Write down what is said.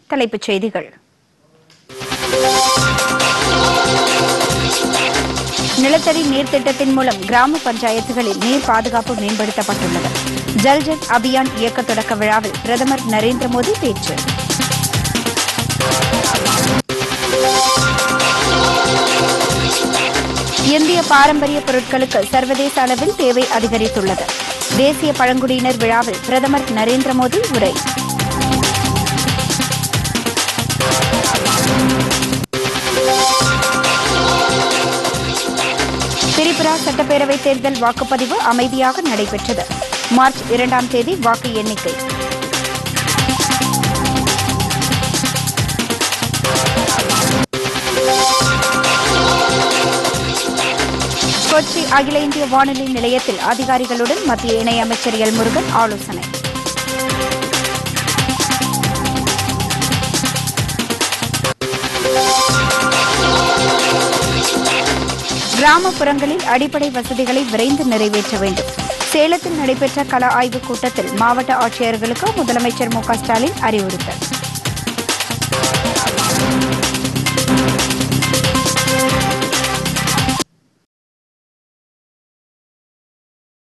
தலைப்புச் செய்திகள் நிலத்தடி நீர் திட்டத்தின் மூலம் கிராம பஞ்சாயத்துகளில் நீர் பாதுகாப்பு மேம்படுத்தப்பட்டுள்ளது ஜல்ஜல் அபியான் இயக்க தொடக்க விழாவில் பிரதமர் நரேந்திர மோடி பேச்சு இந்திய பாரம்பரிய பொருட்களுக்கு சர்வதேச அளவில் தேவை அதிகரித்துள்ளது தேசிய பழங்குடியினர் விழாவில் பிரதமர் நரேந்திர மோடி உரை திரிபுரா சட்டப்பேரவைத் தேர்தல் வாக்குப்பதிவு அமைதியாக நடைபெற்றது மார்ச் இரண்டாம் தேதி வாக்கு எண்ணிக்கை கொச்சி அகில இந்திய வானொலி நிலையத்தில் அதிகாரிகளுடன் மத்திய இணையமைச்சர் எல் முருகன் ஆலோசனை கிராமப்புறங்களில் அடிப்படை வசதிகளை விரைந்து நிறைவேற்ற வேண்டும் சேலத்தில் நடைபெற்ற கள ஆய்வுக் கூட்டத்தில் மாவட்ட ஆட்சியர்களுக்கு முதலமைச்சர் மு க ஸ்டாலின் அறிவுறுத்தல்